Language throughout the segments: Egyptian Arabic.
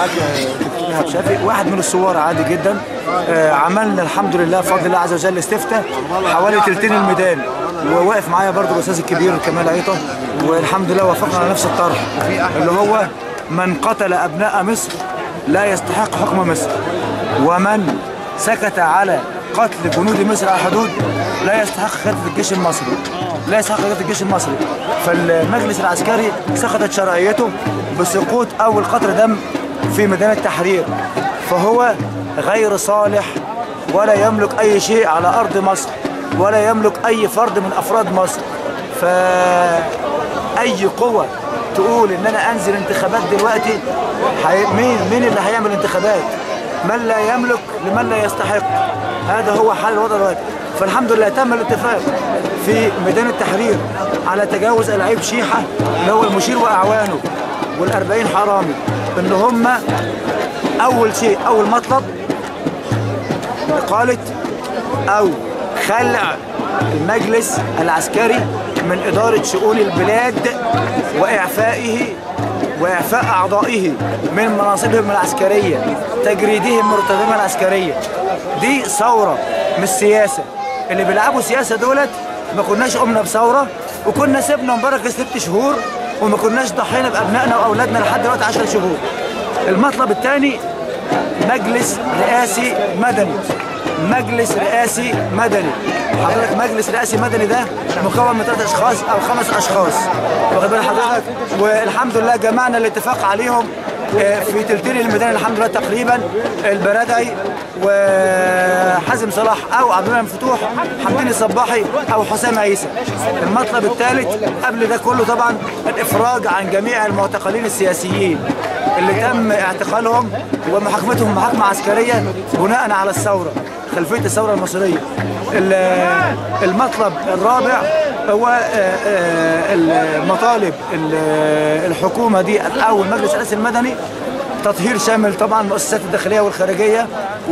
معاك يا دكتور ايهاب شافي واحد من الثوار عادي جدا آه، عملنا الحمد لله بفضل الله عز وجل استفتاء حوالي تلتين الميدان وواقف معايا برضو الاستاذ الكبير كمال عيطه والحمد لله وافقنا على نفس الطرح اللي هو من قتل ابناء مصر لا يستحق حكم مصر ومن سكت على قتل جنود مصر على الحدود لا يستحق قيادة الجيش المصري لا يستحق قيادة الجيش المصري فالمجلس العسكري سقطت شرعيته بسقوط أول قطر دم في ميدان التحرير فهو غير صالح ولا يملك أي شيء على أرض مصر ولا يملك أي فرد من أفراد مصر فأي قوة تقول إن أنا أنزل انتخابات دلوقتي حي... مين مين اللي هيعمل انتخابات؟ من لا يملك لمن لا يستحق هذا هو حال الوضع دلوقتي فالحمد لله تم الاتفاق في ميدان التحرير على تجاوز العيب شيحة اللي هو المشير وأعوانه والأربعين حرامي إن هم أول شيء أول مطلب إقالة أو خلع المجلس العسكري من إدارة شؤون البلاد وإعفائه وإعفاء أعضائه من مناصبهم العسكرية تجريدهم من رتبهم العسكرية دي ثورة مش سياسة اللي بيلعبوا سياسة دولت ما كناش قمنا بثورة وكنا سيبنا مبارك ست شهور وما كناش ضحينا بأبنائنا وأولادنا لحد دلوقتي 10 شهور المطلب الثاني مجلس رئاسي مدني مجلس رئاسي مدني حضرتك مجلس رئاسي مدني ده مكون من ثلاث اشخاص او خمس اشخاص واخد بال حضرتك والحمد لله جمعنا الاتفاق عليهم آه، في تلتين الميدان الحمد لله تقريبا البرادعي وحازم صلاح او عبد المنعم فتوح حمدين الصباحي او حسام عيسى المطلب الثالث قبل ده كله طبعا الافراج عن جميع المعتقلين السياسيين اللي تم اعتقالهم ومحاكمتهم محاكمه عسكريه بناء على الثوره خلفيه الثوره المصريه ال- المطلب الرابع هو آه، آه، المطالب ال- الحكومه دي او المجلس الرئاسي المدني تطهير شامل طبعا المؤسسات الداخليه والخارجيه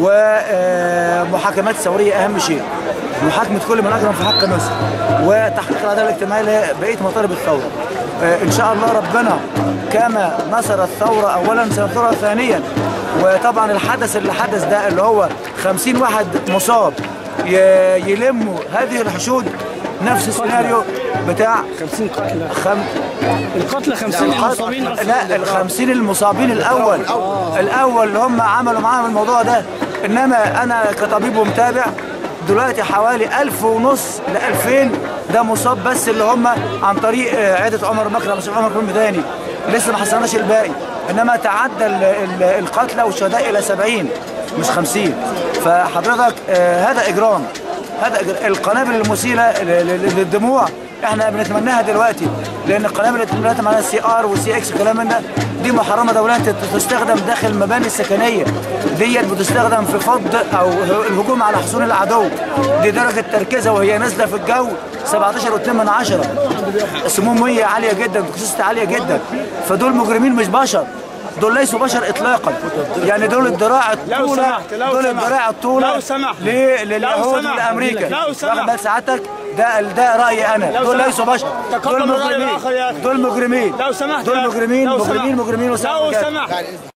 ومحاكمات ثوريه اهم شيء محاكمه كل من اجرم في حق مصر وتحقيق العداله الاجتماعيه لبقيه مطالب الثوره آه، ان شاء الله ربنا كما نصر الثوره اولا سينصرها ثانيا وطبعا الحدث اللي حدث ده اللي هو 50 واحد مصاب ي- يلموا هذه الحشود نفس السيناريو بتاع 50 قتلى خم... القتلى 50 المصابين أصلاً. لا ال 50 المصابين الاول الاول اللي هم عملوا معاهم الموضوع ده انما انا كطبيب ومتابع دلوقتي حوالي 1000 ونص ل 2000 ده مصاب بس اللي هم عن طريق آه، عياده عمر مكرم مش عمر بن مداني لسه ما حصلناش الباقي انما تعدى ال- ال- القتلى والشهداء الى 70 مش 50 فحضرتك آه، هذا اجرام هذا أجر- القنابل المسيله ل- ل- للدموع احنا بنتمناها دلوقتي لان القنابل اللي دلوقتي معانا السي ار والسي اكس وكلام من ده دي محرمه دوليا تت- تستخدم داخل المباني السكنيه ديت بتستخدم في فض او ه- الهجوم على حصون العدو دي درجه تركيزها وهي نازله في الجو 17.2 من عشرة سموميه عاليه جدا توكسيستي عاليه جدا فدول مجرمين مش بشر دول ليسوا بشر اطلاقا يعني دول الذراع الطولة سمحت، لو دول سمحت، الذراع الطولة لو سمحت، ل- لليهود لو سمحت، والامريكا لو واخد سمحت. بال سعادتك ده ده رايي انا لو دول سمحت. ليسوا بشر تقبل دول الرأي مجرمين الآخر يا أخي. دول مجرمين لو سمحت دول يا أخي. مجرمين لو مجرمين سمحت. مجرمين لو وسامحك. سمحت